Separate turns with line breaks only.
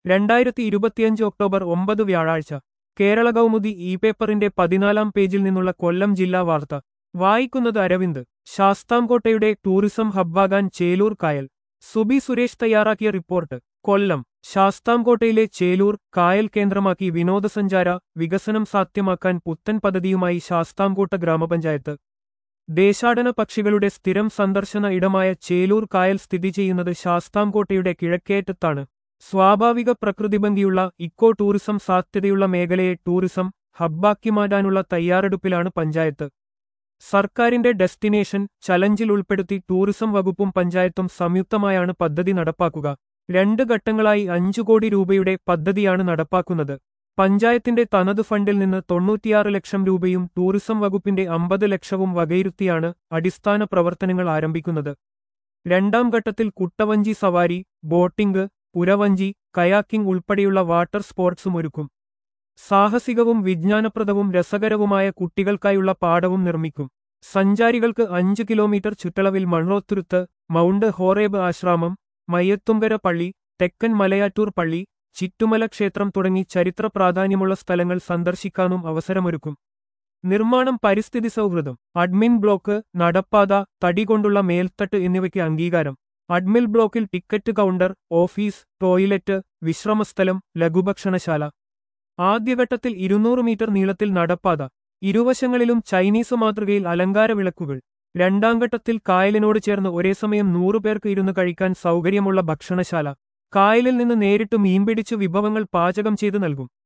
രണ്ടായിരത്തി ഇരുപത്തിയഞ്ച് ഒക്ടോബർ ഒമ്പത് വ്യാഴാഴ്ച കേരള കൗമുദി ഇ പേപ്പറിന്റെ പതിനാലാം പേജിൽ നിന്നുള്ള കൊല്ലം ജില്ലാ വാർത്ത വായിക്കുന്നത് അരവിന്ദ് ശാസ്താംകോട്ടയുടെ ടൂറിസം ഹബ്ബാകാൻ ചേലൂർ കായൽ സുബി സുരേഷ് തയ്യാറാക്കിയ റിപ്പോർട്ട് കൊല്ലം ശാസ്താംകോട്ടയിലെ ചേലൂർ കായൽ കേന്ദ്രമാക്കി വിനോദസഞ്ചാര വികസനം സാധ്യമാക്കാൻ പുത്തൻ പദ്ധതിയുമായി ശാസ്താംകോട്ട ഗ്രാമപഞ്ചായത്ത് ദേശാടന പക്ഷികളുടെ സ്ഥിരം സന്ദർശന ഇടമായ ചേലൂർ കായൽ സ്ഥിതി ചെയ്യുന്നത് ശാസ്താംകോട്ടയുടെ കിഴക്കേറ്റത്താണ് സ്വാഭാവിക പ്രകൃതിഭംഗിയുള്ള ഇക്കോ ടൂറിസം സാധ്യതയുള്ള മേഖലയെ ടൂറിസം ഹബ്ബാക്കി മാറ്റാനുള്ള തയ്യാറെടുപ്പിലാണ് പഞ്ചായത്ത് സർക്കാരിന്റെ ഡെസ്റ്റിനേഷൻ ചലഞ്ചിൽ ഉൾപ്പെടുത്തി ടൂറിസം വകുപ്പും പഞ്ചായത്തും സംയുക്തമായാണ് പദ്ധതി നടപ്പാക്കുക രണ്ട് ഘട്ടങ്ങളായി അഞ്ചു കോടി രൂപയുടെ പദ്ധതിയാണ് നടപ്പാക്കുന്നത് പഞ്ചായത്തിന്റെ തനത് ഫണ്ടിൽ നിന്ന് തൊണ്ണൂറ്റിയാറ് ലക്ഷം രൂപയും ടൂറിസം വകുപ്പിന്റെ അമ്പത് ലക്ഷവും വകയിരുത്തിയാണ് അടിസ്ഥാന പ്രവർത്തനങ്ങൾ ആരംഭിക്കുന്നത് രണ്ടാം ഘട്ടത്തിൽ കുട്ടവഞ്ചി സവാരി ബോട്ടിംഗ് പുരവഞ്ചി കയാക്കിംഗ് ഉൾപ്പെടെയുള്ള വാട്ടർ സ്പോർട്സും ഒരുക്കും സാഹസികവും വിജ്ഞാനപ്രദവും രസകരവുമായ കുട്ടികൾക്കായുള്ള പാടവും നിർമ്മിക്കും സഞ്ചാരികൾക്ക് അഞ്ച് കിലോമീറ്റർ ചുറ്റളവിൽ മൺറോത്തുരുത്ത് മൗണ്ട് ഹോറേബ് ആശ്രാമം മയ്യത്തുങ്കര പള്ളി തെക്കൻ മലയാറ്റൂർ പള്ളി ചിറ്റുമല ക്ഷേത്രം തുടങ്ങി ചരിത്ര പ്രാധാന്യമുള്ള സ്ഥലങ്ങൾ സന്ദർശിക്കാനും അവസരമൊരുക്കും നിർമ്മാണം പരിസ്ഥിതി സൗഹൃദം അഡ്മിൻ ബ്ലോക്ക് നടപ്പാത തടി കൊണ്ടുള്ള മേൽത്തട്ട് എന്നിവയ്ക്ക് അംഗീകാരം അഡ്മിൽ ബ്ലോക്കിൽ ടിക്കറ്റ് കൗണ്ടർ ഓഫീസ് ടോയ്ലറ്റ് വിശ്രമസ്ഥലം ലഘുഭക്ഷണശാല ആദ്യഘട്ടത്തിൽ ഇരുന്നൂറ് മീറ്റർ നീളത്തിൽ നടപ്പാത ഇരുവശങ്ങളിലും ചൈനീസ് മാതൃകയിൽ അലങ്കാര വിളക്കുകൾ രണ്ടാം ഘട്ടത്തിൽ കായലിനോട് ചേർന്ന് ഒരേ സമയം നൂറുപേർക്ക് ഇരുന്ന് കഴിക്കാൻ സൗകര്യമുള്ള ഭക്ഷണശാല കായലിൽ നിന്ന് നേരിട്ട് മീൻപിടിച്ചു വിഭവങ്ങൾ പാചകം ചെയ്ത് നൽകും